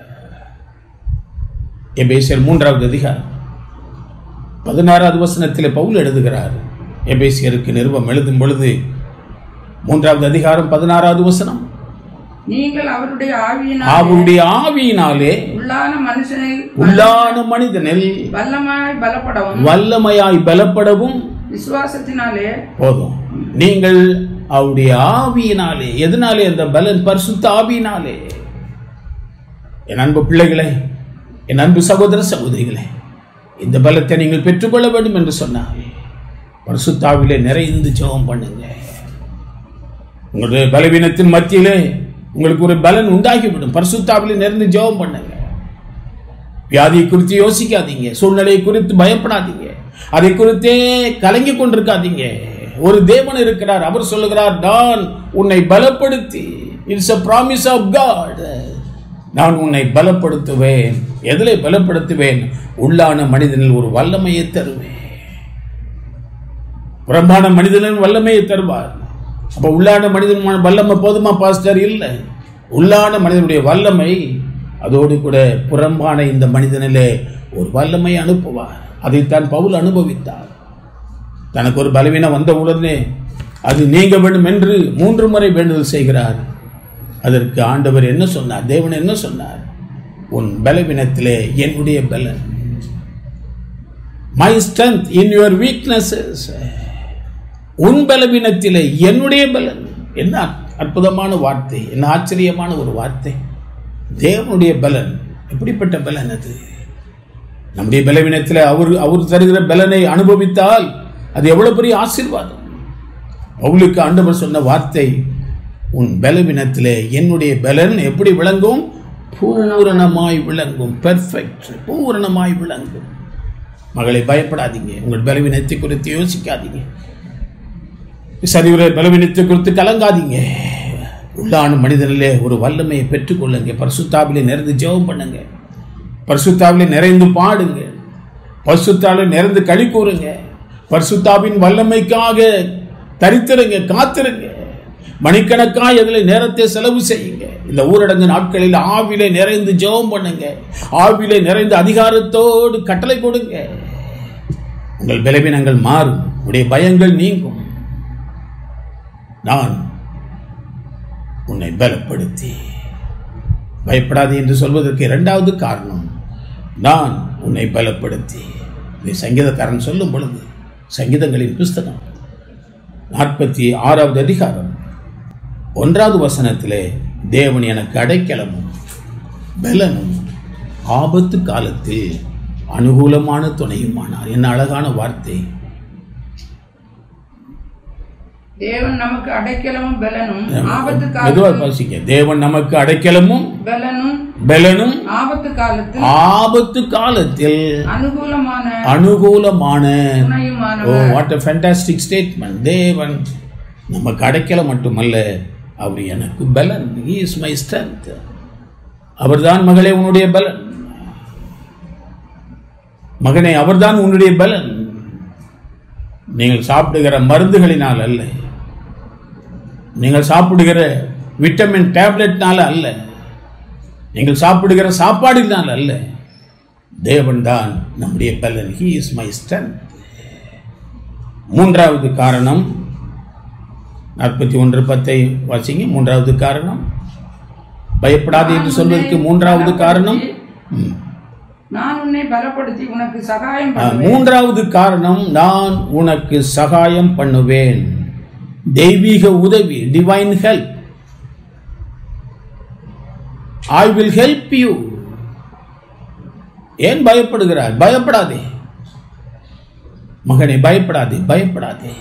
எபேசியர் மூன்றாவது அதிகாரம் பதினாறாவது வசனத்திலே பவுல் எழுதுகிறார் எபேசியருக்கு நிருபம் எழுதும் பொழுது மூன்றாவது அதிகாரம் பதினாறாவது வசனம் நீங்கள் அவருடைய ஆவியினால் அவருடைய ஆவியினாலே உள்ளான மனுஷனில் உள்ளான மனிதனில் வல்லமாய் பலப்படவும் வல்லமையாய் பலப்படவும் விசுவாசத்தினாலே போதும் நீங்கள் அவருடைய ஆவியினாலே எதனாலே அந்த பலன் பரிசுத்த ஆவியினாலே என் அன்பு பிள்ளைகளே என் அன்பு சகோதர சகோதரிகளே இந்த பலத்தை நீங்கள் பெற்றுக்கொள்ள வேண்டும் என்று சொன்னால் பரிசுத்தாவிலே நிறைந்து ஜெபம் பண்ணுங்க உங்களுடைய பலவீனத்தின் மத்தியிலே உங்களுக்கு ஒரு பலன் உண்டாகிவிடும் பரிசுத்தாவிலே நிறைந்து ஜெபம் பண்ணுங்க வியாதியை குறித்து யோசிக்காதீங்க சூழ்நிலையை குறித்து பயப்படாதீங்க அதை குறித்தே கலங்கி கொண்டிருக்காதீங்க ஒரு தேவன் இருக்கிறார் அவர் சொல்லுகிறார் நான் உன்னை பலப்படுத்தி it's a promise of God நான் உன்னை பலப்படுத்துவேன் எதிலே பலப்படுத்துவேன் உள்ளான மனிதனில் ஒரு வல்லமையை தருவேன் புறம்பான மனிதனின் வல்லமையை தருவார் அப்ப உள்ளான மனிதன் வல்லமை போதுமா பாஸ்டர் இல்லை உள்ளான மனிதனுடைய வல்லமை அதோடு கூட புறம்பான இந்த மனிதனிலே ஒரு வல்லமை அனுப்புவார் அதைத்தான் பவுல் அனுபவித்தார் தனக்கு ஒரு பலவீனம் வந்த உடனே அது நீங்க வேண்டும் என்று மூன்று முறை வேண்டுதல் செய்கிறார் அதற்கு ஆண்டவர் என்ன சொன்னார் தேவன் என்ன சொன்னார் உன் பலவீனத்திலே என்னுடைய பலன் my strength in your weaknesses உன் பலவீனத்திலே என்னுடைய பலன் என்ன அற்புதமான வார்த்தை என்ன ஆச்சரியமான ஒரு வார்த்தை தேவனுடைய பலன் எப்படிப்பட்ட பலன் அது நம்முடைய பலவீனத்தில் அவர் அவர் தருகிற பலனை அனுபவித்தால் அது எவ்வளவு பெரிய ஆசீர்வாதம் பவுலுக்கு ஆண்டவர் சொன்ன வார்த்தை உன் பலவீனத்திலே என்னுடைய பலன் எப்படி விளங்கும் பூரணமாய் விளங்கும் பெர்ஃபெக்ட் பூரணமாய் விளங்கும் மகளை பயப்படாதீங்க உங்கள் பலவீனத்தை குறித்து யோசிக்காதீங்க சரிவுரை பலவீனத்தை குறித்து கலங்காதீங்க உள்ளான மனிதனிலே ஒரு வல்லமையை பெற்றுக்கொள்ளுங்க பரிசுத்தாவிலே நிறைந்து ஜெபம் பண்ணுங்க பரிசுத்தாவிலே நிறைந்து பாடுங்க பரிசுத்தாவிலே நிறைந்து களி கூறுங்க பரிசுத்தாவின் வல்லமைக்காக தரித்திருங்க காத்திருங்க மணிக்கணக்காய் அதில் நேரத்தை செலவு செய்யுங்க இந்த ஊரடங்கு நாட்களில் ஆவிலே நிறைந்து ஜெபம் பண்ணுங்க ஆவிலே நிறைந்து அதிகாரத்தோடு கட்டளை கொடுங்க உங்கள் பலவீனங்கள் மாறும் உடைய பயங்கள் நீங்கும் நான் உன்னை பலப்படுத்தி பயப்படாதே என்று சொல்வதற்கு இரண்டாவது காரணம் நான் உன்னை பலப்படுத்தி இதை சங்கீதக்காரன் சொல்லும் பொழுது சங்கீதங்களின் புஸ்தகம் நாற்பத்தி ஆறாவது அதிகாரம் ஒன்றாவது வசனத்திலே தேவன் எனக்கு அடைக்கலமும் பலனும் ஆபத்து காலத்தில் அனுகூலமான துணையுமானார் என்ன அழகான வார்த்தை தேவன் நமக்கு அடைக்கலமும் பலனும் ஆபத்து மெதுவா காலத்தில் வாசிக்க தேவன் நமக்கு அடைக்கலமும் பலனும் பலனும் ஆபத்து காலத்தில் ஆபத்து காலத்தில் அனுகூலமான அனுகூலமான ஓ துணையுமானவர் வாட் a fantastic statement தேவன் நமக்கு அடைக்கல மட்டுமல்ல அவர் எனக்கு பலன் he is my strength அவர்தான் மகளே உன்னுடைய பலன் மகனே அவர்தான் உன்னுடைய பலன் நீங்கள் சாப்பிடுகிற மருந்துகளினால் அல்ல நீங்கள் சாப்பிடுகிற விட்டமின் டேப்லெட்னால அல்ல நீங்கள் சாப்பிடுகிற சாப்பாடினால் அல்ல தேவன் தான் நம்முடைய பலன் ஹி இஸ் மை ஸ்ட்ரென்த் மூன்றாவது காரணம் நாற்பத்தி ஒன்று பத்தை வாசிங்க மூன்றாவது காரணம் பயப்படாது என்று சொல்வதற்கு மூன்றாவது காரணம் ம். நான் உன்னை பலப்படுத்தி உனக்கு சகாயம் ஆ, பண்ணுவேன் மூன்றாவது காரணம் நான் உனக்கு சகாயம் பண்ணுவேன் தெய்வீக உதவி divine help I will help you ஏன் பயப்படுகிறார் பயப்படாதே மகனே பயப்படாதே பயப்படாதே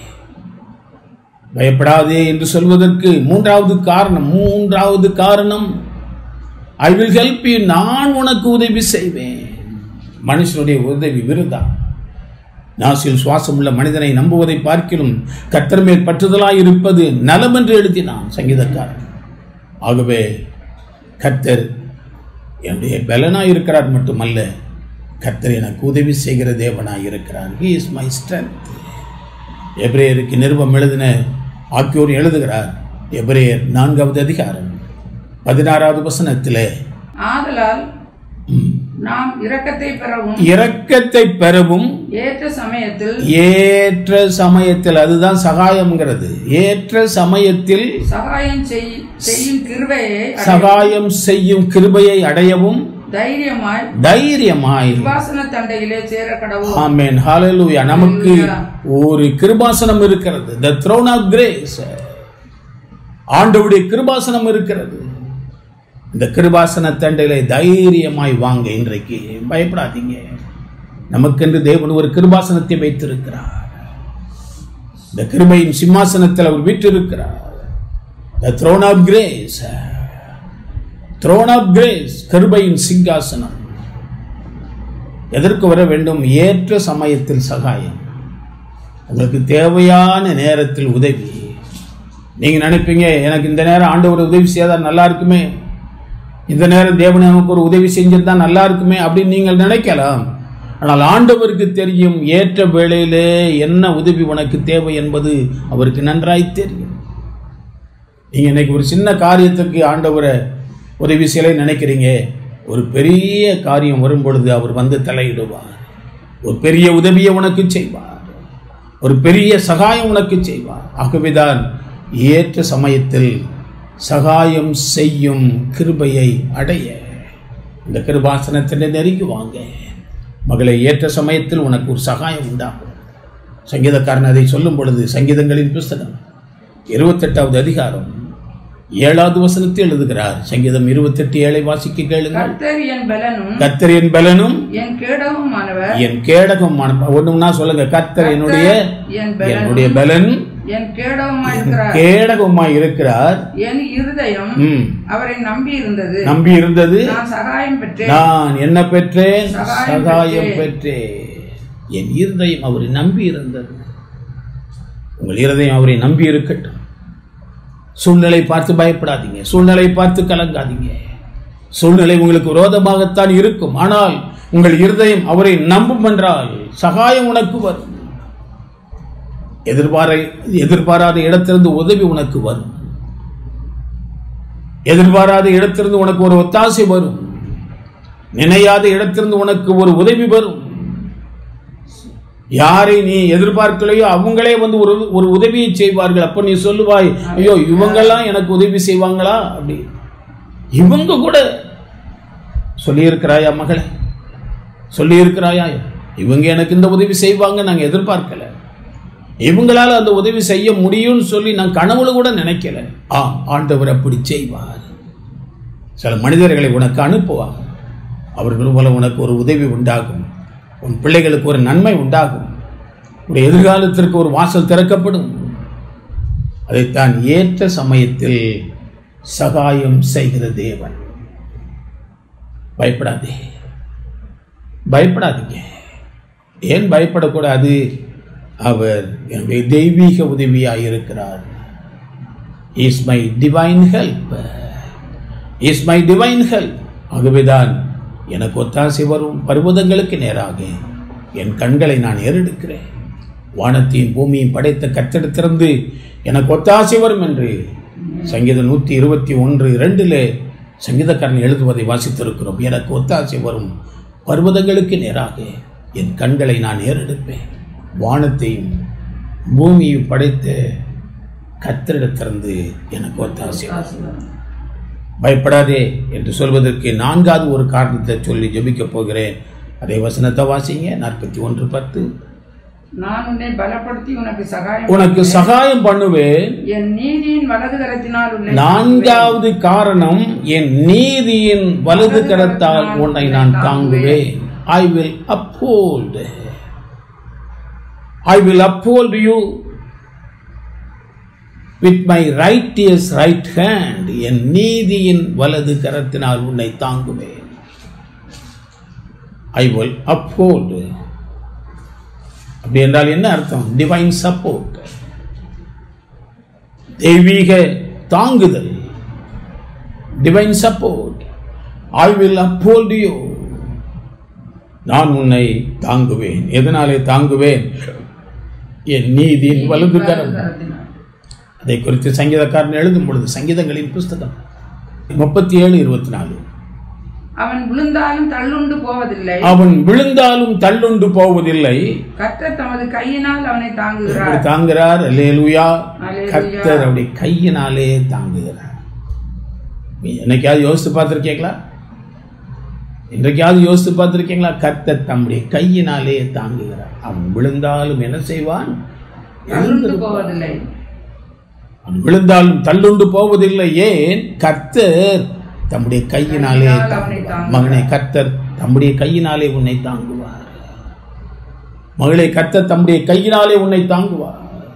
பயப்படாதே என்று சொல்வதற்கு மூன்றாவது காரணம் மூன்றாவது காரணம் ஐ வில் ஹெல்ப் யூ நான் உனக்கு உதவி செய்வேன் மனுஷனுடைய உதவி விருதா நாசில் சுவாசம் உள்ள மனிதனை நம்புவதை பார்க்கிலும் கர்த்தர் மேல் பற்றுதலாய் இருப்பது நலம் என்று எழுதினான் சங்கீதக்காரன் ஆகவே கர்த்தர் என்னுடைய பலனாய் இருக்கிறார் மட்டுமல்ல கர்த்தர் எனக்கு உதவி செய்கிற தேவனாய் இருக்கிறார் ஹி இஸ் மை ஸ்ட்ரென்த் எபிரேயருக்கு நிருபம் எழுதின ஆக்கியோர் எழுதுகிறார் எபிரேயர் நான்காவது அதிகாரம் பதினாறாவது வசனத்திலே ஆதலால் ம், நாம் இரக்கத்தை பெறவும் இரக்கத்தை பெறவும் ஏற்ற சமயத்தில் ஏற்ற சமயத்தில் அதுதான் சகாயம்ங்கிறது ஏற்ற சமயத்தில் சகாயம் செய்- செய்யும் கிருபையை அடைய- சகாயம் செய்யும் கிருபையை அடையவும் தைரியமாய் தைரியமாய் உபாசன தண்டையிலே சேர கடவுள் ஆமென் ஹalleluya நமக்கு ஒரு கிருபாசனம் இருக்கிறது the throne of grace ஆண்டவருடைய கிருபாசனம் இருக்கிறது இந்த கிருபாசன தண்டையிலே தைரியமாய் வாங்க இன்றைக்கு பயப்படாதீங்க நமக்கென்று தேவன் ஒரு கிருபாசனத்தை வைத்திருக்கிறார் இந்த கிருபையின் சிம்மாசனத்தில் அவர் வீற்றிருக்கிறார் the throne of grace throne of grace கிருபையின் சிங்காசனம் எதற்கு வர வேண்டும் ஏற்ற சமயத்தில் சகாயம் உங்களுக்கு தேவையான நேரத்தில் உதவி நீங்க நினைப்பீங்க எனக்கு இந்த நேரம் ஆண்டவர் உதவி செய்தா நல்லா இருக்குமே இந்த நேரம் தேவன் நமக்கு ஒரு உதவி செஞ்சிருந்தா நல்லா இருக்குமே அப்படின்னு நீங்கள் நினைக்கலாம் ஆனால் ஆண்டவருக்கு தெரியும் ஏற்ற வேளையிலே என்ன உதவி உனக்கு தேவை என்பது அவருக்கு நன்றாய் தெரியும் நீங்க இன்னைக்கு ஒரு சின்ன காரியத்துக்கு ஆண்டவரை உதவி செய்யலை நினைக்கிறீங்க ஒரு பெரிய காரியம் வரும் பொழுது அவர் வந்து தலையிடுவார் ஒரு பெரிய உதவியை உனக்கு செய்வார் ஒரு பெரிய சகாயம் உனக்கு செய்வார் ஆகவேதான் ஏற்ற சமயத்தில் சகாயம் செய்யும் கிருபையை அடைய இந்த கிருபாசனத்தில் நெருங்கி வாங்க மகளை ஏற்ற சமயத்தில் உனக்கு ஒரு சகாயம் உண்டாகும் சங்கீதக்காரன் அதை சொல்லும் பொழுது சங்கீதங்களின் புஸ்தகம் இருபத்தெட்டாவது அதிகாரம் ஏழாவது வசனத்தை எழுதுகிறார் சங்கீதம் இருபத்தெட்டு ஏழை வாசிக்க கேளுங்கள் கர்த்தர் என் பலனும் கர்த்தர் என் பலனும் என் கேடவுமானவர் என் கேடகமான ஒண்ணும்னா சொல்லுங்க கர்த்தர் என்னுடைய என் பலன் என்னுடைய பலன் என் கேடவுமாய் இருக்கிறார் கேடகமாய் இருக்கிறார் என் இருதயம் ம் அவரை நம்பி இருந்தது நம்பி இருந்தது நான் சகாயம் பெற்றேன் நான் என்ன பெற்றேன் சகாயம் சகாயம் பெற்றேன் என் இருதயம் அவரை நம்பி இருந்தது உங்கள் இருதயம் அவரை நம்பி இருக்கட்டும் சூழ்நிலை பார்த்து பயப்படாதீங்க சூழ்நிலை பார்த்து கலங்காதீங்க சூழ்நிலை உங்களுக்கு விரோதமாகத்தான் இருக்கும் ஆனால் உங்கள் இருதயம் அவரை நம்பும் என்றால் சகாயம் உனக்கு வரும் எதிர்பார எதிர்பாராத இடத்திலிருந்து உதவி உனக்கு வரும் எதிர்பாராத இடத்திலிருந்து உனக்கு ஒரு ஒத்தாசை வரும் நினையாத இடத்திலிருந்து உனக்கு ஒரு உதவி வரும் யாரை நீ எதிர்பார்க்கலையோ அவங்களே வந்து ஒரு ஒரு உதவியை செய்வார்கள் அப்ப நீ சொல்லுவாய் ஐயோ இவங்கெல்லாம் எனக்கு உதவி செய்வாங்களா அப்படி இவங்க கூட சொல்லியிருக்கிறாயா மகளே சொல்லியிருக்கிறாயா இவங்க எனக்கு இந்த உதவி செய்வாங்க நாங்க எதிர்பார்க்கல இவங்களால அந்த உதவி செய்ய முடியும்னு சொல்லி நான் கனவுல கூட நினைக்கல ஆம் ஆண்டவர் அப்படி செய்வார் சில மனிதர்களை உனக்கு அனுப்புவார் அவர்கள் போல உனக்கு ஒரு உதவி உண்டாகும் உன் பிள்ளைகளுக்கு ஒரு நன்மை உண்டாகும் உடைய எதிர்காலத்திற்கு ஒரு வாசல் திறக்கப்படும் அதைத்தான் ஏற்ற சமயத்தில் சகாயம் செய்கிற தேவன் பயப்படாதே பயப்படாதீங்க ஏன் பயப்படக்கூடாது அவர் என்னுடைய தெய்வீக உதவியாக இருக்கிறார் is my divine help is my divine help ஆகவேதான் எனக்கு ஒத்தாசை வரும் பர்வதங்களுக்கு நேராக என் கண்களை நான் ஏறெடுக்கிறேன் வானத்தையும் பூமியும் படைத்த கத்தெடுத்திருந்து எனக்கு ஒத்தாசை வரும் என்று சங்கீதம் நூற்றி இருபத்தி ஒன்று இரண்டிலே சங்கீதக்காரன் எழுதுவதை வாசித்திருக்கிறோம் எனக்கு ஒத்தாசை வரும் பர்வதங்களுக்கு நேராக என் கண்களை நான் ஏறெடுப்பேன் வானத்தையும் பூமியும் படைத்த கத்தரிடத்திலிருந்து எனக்கு ஒத்தாசை வரும். பயப்படாதே என்று சொல்வதற்கு நான்காவது ஒரு காரணத்தை சொல்லி ஜெபிக்கப் போகிறேன் அதே வசனத்தை வாசிங்க நாற்பத்தி ஒன்று பத்து நான் உன்னை பலப்படுத்தி உனக்கு சகாயம் உனக்கு சகாயம் பண்ணுவேன் என் நீதியின் வலது கரத்தினால் உன்னை நான்காவது காரணம் என் நீதியின் வலது கரத்தால் உன்னை நான் தாங்குவேன் I will uphold I will uphold you with my righteous right hand என் நீதியின் வலது கரத்தினால் உன்னை தாங்குவேன் ஐ வில் uphold அப்படி என்றால் என்ன அர்த்தம் டிவைன் சப்போர்ட் தெய்வீக தாங்குதல் divine support I will uphold you நான் உன்னை தாங்குவேன் எதனாலே தாங்குவேன் என் நீதியின் வலது கரம் கரத்தினால். அதை குறித்து சங்கீதக்காரன் எழுதும் பொழுது சங்கீதங்களின் புஸ்தகம் முப்பத்தி ஏழு இருபத்தி நாலு அவன் விழுந்தாலும் தள்ளுண்டு போவதில்லை அவன் விழுந்தாலும் தள்ளுண்டு போவதில்லை கர்த்தர் தமது கையினால் அவனை எப்படி தாங்குகிறார் தாங்குகிறார் அல்லேலூயா அல்லேலூயா. கர்த்தர் அப்படி கையினாலே தாங்குகிறார் நீ என்னைக்காவது யோசித்து பார்த்துருக்கீங்களா இன்றைக்காவது யோசித்து பார்த்துருக்கீங்களா கர்த்தர் தம்முடைய கையினாலே தாங்குகிறார் அவன் விழுந்தாலும் என்ன செய்வான் தள்ளுண்டு போவதில்லை அவன் விழுந்தாலும் தள்ளுண்டு போவதில்லை ஏன் கர்த்தர் தம்முடைய கையினாலே கையினால் அவனை தாங்குவார். தாங்குவார். மகனே கர்த்தர் தம்முடைய கையினாலே உன்னை தாங்குவார் மகளே கர்த்தர் தம்முடைய கையினாலே உன்னை தாங்குவார்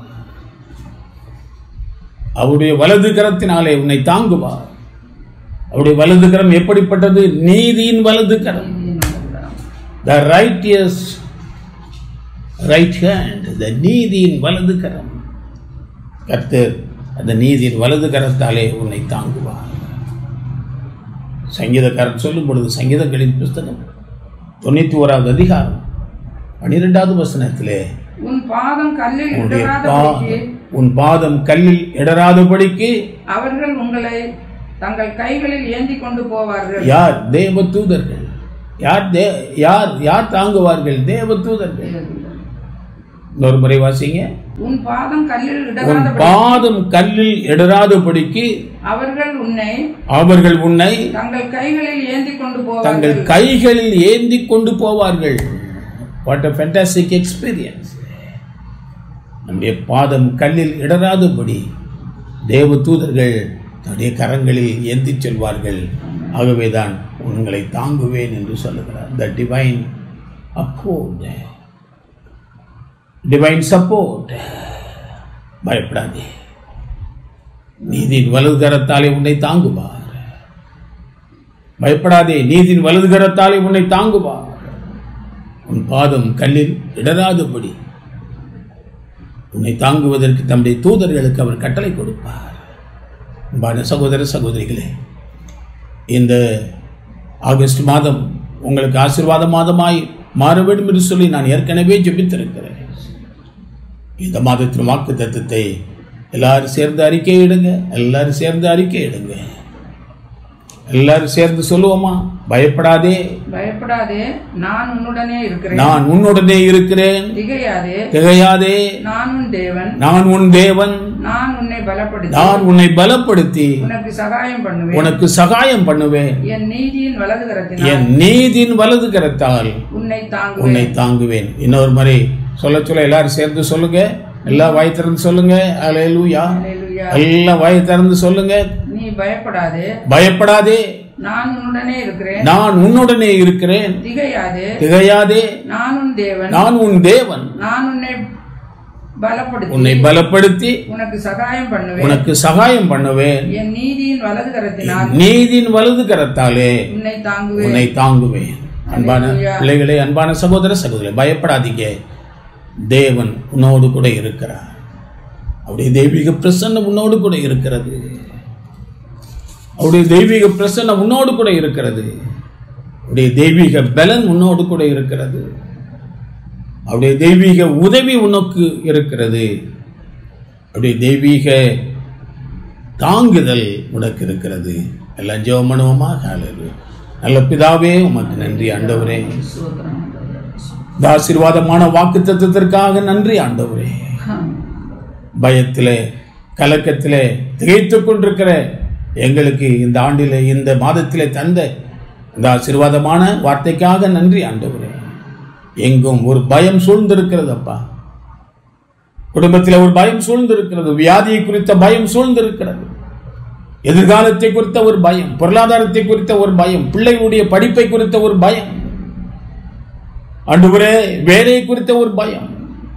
அவருடைய வலது கரத்தினாலே உன்னை தாங்குவார் அவருடைய வலது கரம் எப்படிப்பட்டது நீதியின் வலது கரம் the righteous right hand the நீதியின் வலது கரம் கர்த்தர் அந்த நீதியின் வலது கரத்தாலே உன்னை தாங்குவார் சங்கீதக்காரன் சொல்லும் பொழுது சங்கீதங்களின் புஸ்தகம் தொண்ணூத்தி ஓராவது அதிகாரம் பனிரெண்டாவது வசனத்திலே உன் பாதம் கல்லில் உன்னுடைய இடராதபடிக்கு பா- உன் பாதம் கல்லில் இடராதபடிக்கு அவர்கள் உங்களை தங்கள் கைகளில் ஏந்தி கொண்டு போவார்கள் யார் தேவ தூதர்கள் யார் தே யார் யார் தாங்குவார்கள் தேவ தூதர்கள் இன்னொரு முறை வாசிங்க உன் பாதம் கல்லில் உன் இடராதபடி பாதம் கல்லில் இடராதபடிக்கு அவர்கள் உன்னை அவர்கள் உன்னை தங்கள் கைகளில் ஏந்தி கொண்டு தங்கள் போவார்கள் கைகளில் ஏந்தி கொண்டு போவார்கள் வாட் அ ஃபேண்டாஸ்டிக் எக்ஸ்பீரியன்ஸ் நம்முடைய பாதம் கல்லில் இடராதபடி தேவ தூதர்கள் தன்னுடைய கரங்களில் ஏந்தி செல்வார்கள் ஆகவேதான் உங்களை தாங்குவேன் என்று சொல்லுகிறார் the divine support divine support பயப்படாதே நீதியின் வலது கரத்தாலே உன்னை தாங்குவார் பயப்படாதே நீதியின் வலது கரத்தாலே உன்னை தாங்குவார் உன் பாதம் கல்லில் இடராதபடி உன்னை தாங்குவதற்கு தம்முடைய தூதர்களுக்கு அவர் கட்டளை கொடுப்பார் அன்பான சகோதர சகோதரிகளே இந்த ஆகஸ்ட் மாதம் உங்களுக்கு ஆசீர்வாத மாதமாய் மாற வேண்டும் என்று சொல்லி நான் ஏற்கனவே ஜெபித்திருக்கிறேன் இந்த மாதத்தின் வாக்கு தத்துவத்தை எல்லாரும் சேர்ந்து அறிக்கையிடுங்க எல்லாரும் சேர்ந்து அறிக்கையிடுங்க எல்லாரும் சேர்ந்து சொல்லுவோமா பயப்படாதே பயப்படாதே நான் உன்னுடனே இருக்கிறேன் நான் உன்னுடனே இருக்கிறேன் திகையாதே திகையாதே நான் உன் தேவன் நான் உன் தேவன் நான் உன்னை பலப்படுத்தி நான் உன்னை பலப்படுத்தி உனக்கு சகாயம் பண்ணுவேன் உனக்கு சகாயம் பண்ணுவேன் என் நீதியின் வலது கரத்தினால் என் நீதியின் வலது கரத்தால் உன்னை தாங்குவேன் உன்னை தாங்குவேன் இன்னொரு முறை சொல்ல சொல்ல எல்லாரும் சேர்ந்து சொல்லுங்க எல்லாம் வாய் திறந்து சொல்லுங்க அல்லேலூயா அல்லேலூயா. எல்லாம் வாய் திறந்து சொல்லுங்க நீ பயப்படாதே பயப்படாதே நான் உன்னுடனே இருக்கிறேன் நான் உன்னுடனே இருக்கிறேன் திகையாதே திகையாதே நான் உன் தேவன் நான் உன் தேவன் நான் உன்னை பலப்படுத்தி உன்னை பலப்படுத்தி உனக்கு சகாயம் பண்ணுவேன் உனக்கு சகாயம் பண்ணுவேன் என் நீதியின் வலது கரத்தினால் நீதியின் வலது கரத்தாலே உன்னை தாங்குவேன் உன்னை தாங்குவேன் அன்பான அல்லேலூயா. பிள்ளைகளே அன்பான சகோதர சகோதரி பயப்படாதீங்க தேவன் உன்னோடு கூட இருக்கிறார் அவருடைய தெய்வீக பிரசன்னம் உன்னோடு கூட இருக்கிறது அவருடைய தெய்வீக பிரசன்னம் உன்னோடு கூட இருக்கிறது அவருடைய தெய்வீக பலன் உன்னோடு கூட இருக்கிறது அவருடைய தெய்வீக உதவி உனக்கு இருக்கிறது அவருடைய தெய்வீக தாங்குதல் உனக்கு இருக்கிறது எல்லாம் ஜெபம் பண்ணுவோமா ஹalleluya. நல்ல பிதாவே உமக்கு நன்றி ஆண்டவரே ஸ்தோத்திரம் ஆண்டவரே. இந்த ஆசீர்வாதமான வாக்கு தத்துவத்திற்காக நன்றி ஆண்டவரே பயத்திலே கலக்கத்திலே திகைத்துக் கொண்டிருக்கிற எங்களுக்கு இந்த ஆண்டிலே இந்த மாதத்திலே தந்த இந்த ஆசீர்வாதமான வார்த்தைக்காக நன்றி ஆண்டவரே எங்கும் ஒரு பயம் சூழ்ந்திருக்கிறது அப்பா குடும்பத்தில் ஒரு பயம் சூழ்ந்திருக்கிறது வியாதியை குறித்த பயம் சூழ்ந்திருக்கிறது எதிர்காலத்தை குறித்த ஒரு பயம் பொருளாதாரத்தை குறித்த ஒரு பயம் பிள்ளைகளுடைய படிப்பை குறித்த ஒரு பயம் ஆண்டவரே வேலையை குறித்த ஒரு பயம்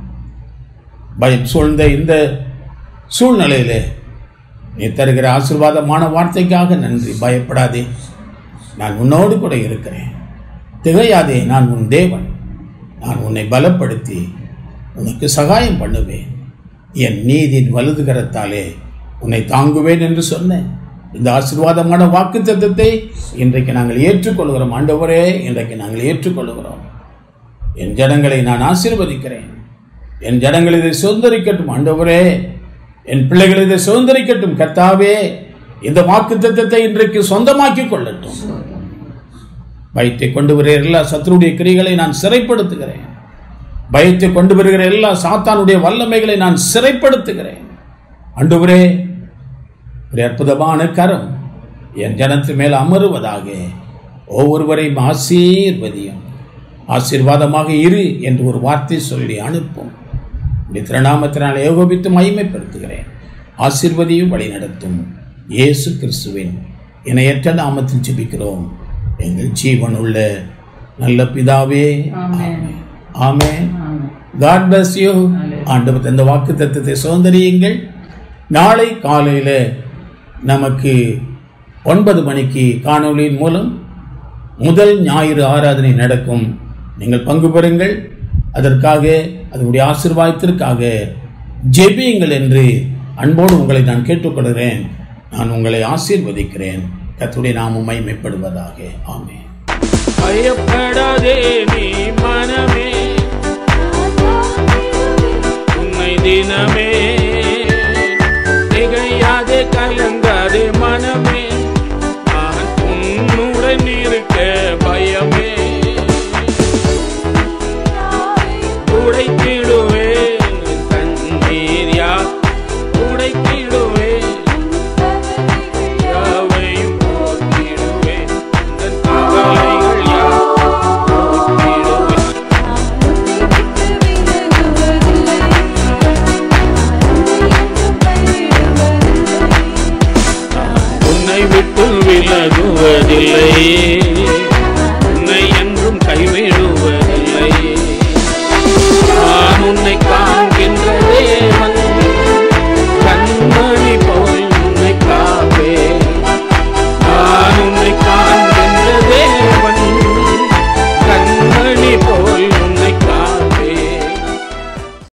பயம் சூழ்ந்த இந்த சூழ்நிலையிலே நீ தருகிற ஆசீர்வாதமான வார்த்தைக்காக நன்றி பயப்படாதே நான் உன்னோடு கூட இருக்கிறேன் திகையாதே நான் உன் தேவன் நான் உன்னை பலப்படுத்தி உனக்கு சகாயம் பண்ணுவேன் என் நீதியின் வலது கரத்தாலே உன்னை தாங்குவேன் என்று சொன்னேன் இந்த ஆசீர்வாதமான வாக்கு தத்துவத்தை இன்றைக்கு நாங்கள் ஏற்றுக்கொள்கிறோம் ஆண்டவரே இன்றைக்கு நாங்கள் ஏற்றுக்கொள்கிறோம் என் ஜனங்களை நான் ஆசீர்வதிக்கிறேன் என் ஜனங்கள் இதை சுதந்திரிக்கட்டும் ஆண்டவரே என் பிள்ளைகள் இதை சுதந்திரிக்கட்டும் கர்த்தாவே இந்த வாக்கு தத்தத்தை இன்றைக்கு சொந்தமாக்கி கொள்ளட்டும் பயத்தை கொண்டு வருகிற எல்லா சத்துருடைய கிரிகளை நான் சிறைப்படுத்துகிறேன் பயத்தை கொண்டு வருகிற எல்லா சாத்தானுடைய வல்லமைகளை நான் சிறைப்படுத்துகிறேன் ஆண்டவரே ஒரு அற்புதமான கரம் என் ஜனத்து மேல் அமருவதாக ஒவ்வொருவரையும் ஆசீர்வதியும் ஆசீர்வாதமாக இரு என்று ஒரு வார்த்தை சொல்லி அனுப்பும் இப்படி திருநாமத்தினால் ஏகோபித்து மகிமைப்படுத்துகிறேன் ஆசீர்வதியும் வழி நடத்தும் இயேசு கிறிஸ்துவின் இணையற்ற நாமத்தில் ஜெபிக்கிறோம் எங்கள் ஜீவனுள்ள நல்ல பிதாவே ஆமென். ஆமென் ஆமென். காட் bless you ஆண்டவர் தந்த வாக்கு தத்துவத்தை சுதந்திரியுங்கள் நாளை காலையில் நமக்கு ஒன்பது மணிக்கு காணொளியின் மூலம் முதல் ஞாயிறு ஆராதனை நடக்கும் நீங்கள் பங்கு பெறுங்கள் அதற்காக அதனுடைய ஆசீர்வாதத்திற்காக ஜெபியுங்கள் என்று அன்போடு உங்களை நான் கேட்டுக்கொள்கிறேன் நான் உங்களை ஆசீர்வதிக்கிறேன் கர்த்தருடைய நாமம் மைமைப்படுவதாக ஆமென் பயப்படாதே நீ மனமே உன்னை தினமே திகையாதே கலங்காதே மனமே நான் உன்னுடன் இருக்க பயமே உடைத்திடுவேன் தண்ணீர் யார் உடைத்திடுவேன் யாவையும் போக்கிடுவேன் இந்த கவலைகள் யாவும் போக்கிடுவேன் உன்னை விட்டு விலகுவதில்லை